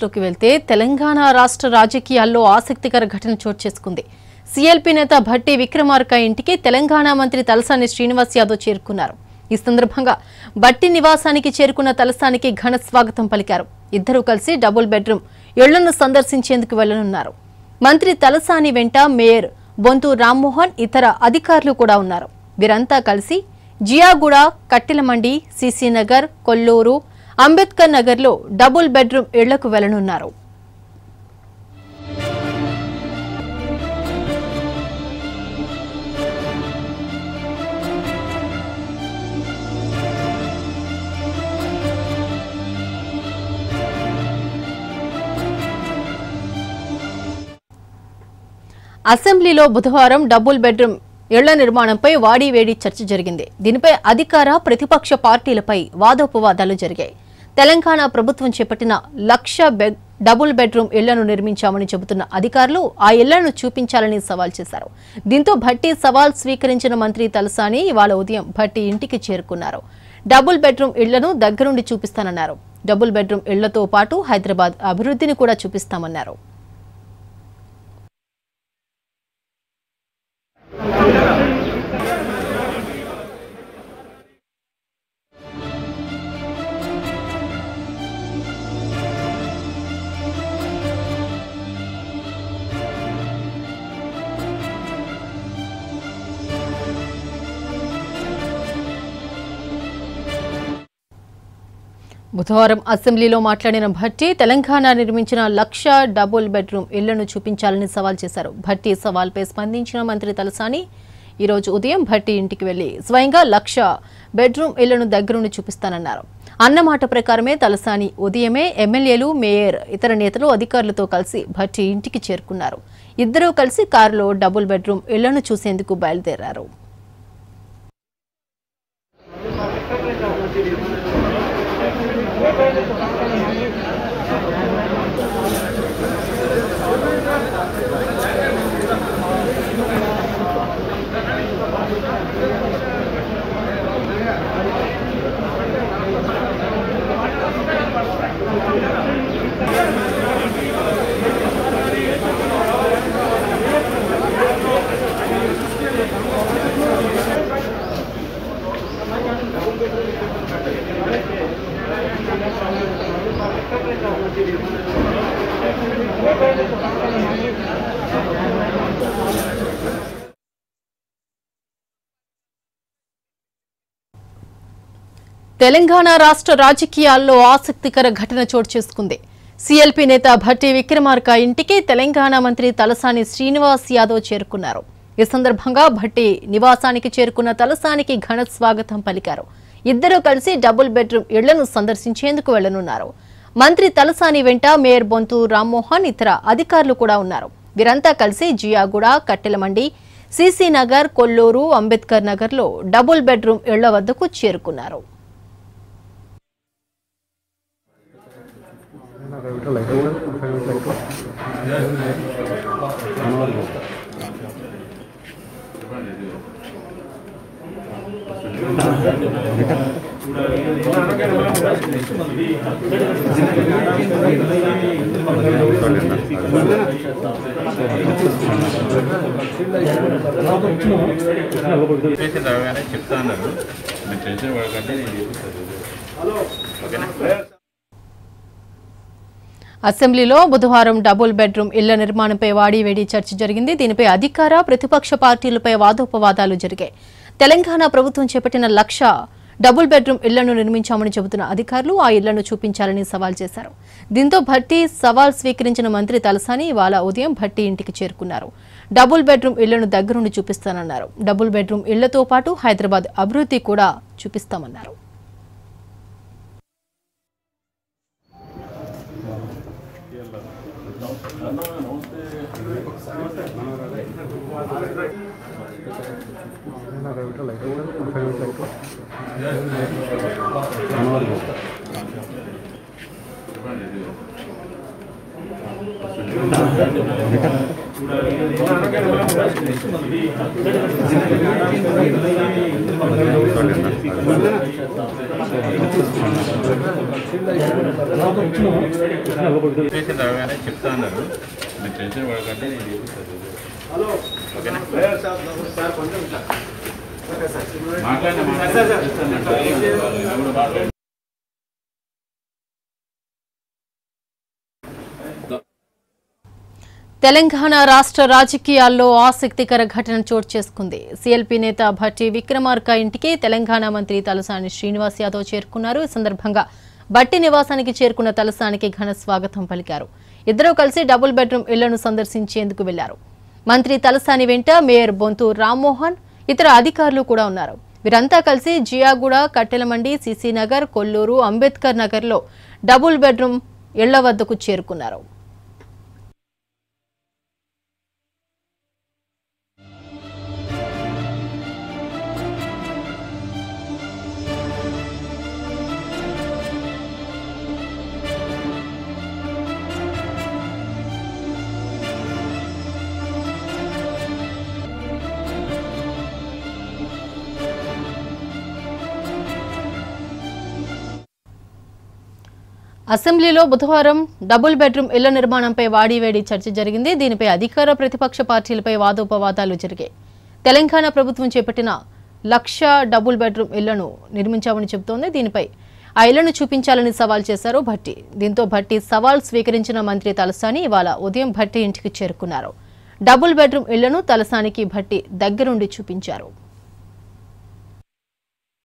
న్యూస్లోకి వెళ్తే తెలంగాణ రాష్ట్ర రాజకీయాల్లో ఆసక్తికర ఘటన చోటు చేసుకుంది సీఎల్పీ నేత భట్టి విక్రమార్క ఇంటికి తెలంగాణ మంత్రి తలసాని శ్రీనివాస్ యాదవ్ చేరుకున్నారు ఈ సందర్భంగా భట్టి నివాసానికి చేరుకున్న తలసానికి ఘన స్వాగతం పలికారు ఇద్దరూ కలిసి డబుల్ బెడ్రూమ్ ఇళ్లను సందర్శించేందుకు వెళ్లనున్నారు మంత్రి తలసాని వెంట మేయర్ బొంతు రామ్మోహన్ ఇతర అధికారులు కూడా ఉన్నారు వీరంతా కలిసి జియాగూడ కట్టెలమండి సిసి నగర్ కొల్లూరు అంబేద్కర్ నగర్లో డబుల్ బెడ్రూమ్ ఇళ్లకు వెళ్లనున్నారు అసెంబ్లీలో బుధవారం డబుల్ బెడ్రూమ్ ఇళ్ల నిర్మాణంపై వాడివేడి చర్చ జరిగింది దీనిపై అధికార ప్రతిపక్ష పార్టీలపై వాదోపవాదాలు జరిగాయి తెలంగాణ ప్రభుత్వం చేపట్టిన లక్ష బెడ్ డబుల్ బెడ్రూమ్ ఇళ్లను నిర్మించామని చెబుతున్న అధికారులు ఆ ఇళ్లను చూపించాలని సవాల్ చేశారు దీంతో భట్టి సవాల్ స్వీకరించిన మంత్రి తలసాని ఇవాళ ఉదయం భట్టి ఇంటికి చేరుకున్నారు డబుల్ బెడ్రూమ్ ఇళ్లను దగ్గరుండి చూపిస్తానన్నారు డబుల్ బెడ్రూమ్ ఇళ్లతో పాటు హైదరాబాద్ అభివృద్ధిని కూడా చూపిస్తామన్నారు బుధవారం అసెంబ్లీలో మాట్లాడిన భట్టి తెలంగాణ నిర్మించిన లక్ష డబుల్ బెడ్రూమ్ ఇళ్లను చూపించాలని సవాల్ చేశారు భట్టి సవాల్పై స్పందించిన మంత్రి తలసాని ఈ రోజు ఉదయం భట్టి ఇంటికి వెళ్లి స్వయంగా లక్ష బెడ్రూమ్ ఇళ్లను దగ్గరుండి చూపిస్తానన్నారు అన్నమాట ప్రకారమే తలసాని ఉదయమే ఎమ్మెల్యేలు మేయర్ ఇతర నేతలు అధికారులతో కలిసి భట్టి ఇంటికి చేరుకున్నారు ఇద్దరూ కలిసి కారులో డబుల్ బెడ్రూమ్ ఇళ్లను చూసేందుకు బయలుదేరారు తెలంగాణ రాష్ట్ర రాజకీయాల్లో ఆసక్తికర ఘటన చోటు చేసుకుంది సీఎల్పీ నేత భట్టి విక్రమార్క ఇంటికి తెలంగాణ మంత్రి తలసాని శ్రీనివాస్ యాదవ్ చేరుకున్నారు ఈ సందర్భంగా భట్టి నివాసానికి చేరుకున్న తలసానికి ఘన స్వాగతం పలికారు ఇద్దరూ కలిసి డబుల్ బెడ్రూమ్ ఇళ్లను సందర్శించేందుకు వెళ్లనున్నారు మంత్రి తలసాని వెంట మేయర్ బొంతు రామ్మోహన్ ఇతర అధికారులు కూడా ఉన్నారు వీరంతా కలిసి జియాగూడ కట్టెలమండి సీసీ నగర్ కొల్లూరు అంబేద్కర్ నగర్లో డబుల్ బెడ్రూమ్ ఇళ్ల వద్దకు చేరుకున్నారు స్టేషన్ రాగానే చెప్తా అన్నారు మీరు టెన్షన్ పడకండి నేను చెప్తాను ఓకేనా అసెంబ్లీలో బుధవారం డబుల్ బెడ్రూమ్ ఇళ్ల నిర్మాణంపై వాడివేడి చర్చ జరిగింది దీనిపై అధికార ప్రతిపక్ష పార్టీలపై వాదోపవాదాలు జరిగాయి తెలంగాణ ప్రభుత్వం చేపట్టిన లక్ష డబుల్ బెడ్రూమ్ ఇళ్లను నిర్మించామని చెబుతున్న అధికారులు ఆ ఇళ్లను చూపించాలని సవాల్ చేశారు దీంతో భట్టి సవాల్ స్వీకరించిన మంత్రి తలసాని ఇవాళ ఉదయం భట్టి ఇంటికి చేరుకున్నారు డబుల్ బెడ్రూమ్ ఇళ్లను దగ్గరుండి చూపిస్తానన్నారు డబుల్ బెడ్రూమ్ ఇళ్లతో పాటు హైదరాబాద్ అభివృద్ధి కూడా చూపిస్తామన్నారు స్టేషన్ రాగానే చెప్తా అన్నారు మీరు టెన్షన్ పడకండి నేను చూపిస్తాను ఓకేనా మాట్లాడిన మాట్లాడి తెలంగాణ రాష్ట్ర రాజకీయాల్లో ఆసక్తికర ఘటన చోటు చేసుకుంది సీఎల్పీ నేత భట్టి విక్రమార్క ఇంటికి తెలంగాణ మంత్రి తలసాని శ్రీనివాస్ యాదవ్ చేరుకున్నారు ఈ సందర్భంగా భట్టి నివాసానికి చేరుకున్న తలసానికి ఘన స్వాగతం పలికారు ఇద్దరూ కలిసి డబుల్ బెడ్రూమ్ ఇళ్లను సందర్శించేందుకు వెళ్లారు మంత్రి తలసాని వెంట మేయర్ బొంతు రామ్మోహన్ ఇతర అధికారులు కూడా ఉన్నారు వీరంతా కలిసి జియాగూడ కట్టెలమండి సిసి నగర్ కొల్లూరు అంబేద్కర్ నగర్లో డబుల్ బెడ్రూమ్ ఇళ్ల వద్దకు చేరుకున్నారు అసెంబ్లీలో బుధవారం డబుల్ బెడ్రూమ్ ఇళ్ల నిర్మాణంపై వాడివేడి చర్చ జరిగింది దీనిపై అధికార ప్రతిపక్ష పార్టీలపై వాదోపవాదాలు జరిగాయి తెలంగాణ ప్రభుత్వం చేపట్టిన లక్ష డబుల్ బెడ్రూమ్ ఇళ్లను నిర్మించామని చెబుతోంది దీనిపై ఆ ఇళ్లను చూపించాలని సవాల్ చేశారు భట్టి దీంతో భట్టి సవాల్ స్వీకరించిన మంత్రి తలసాని ఇవాళ ఉదయం భట్టి ఇంటికి చేరుకున్నారు డబుల్ బెడ్రూమ్ ఇళ్లను తలసానికి భట్టి దగ్గరుండి చూపించారు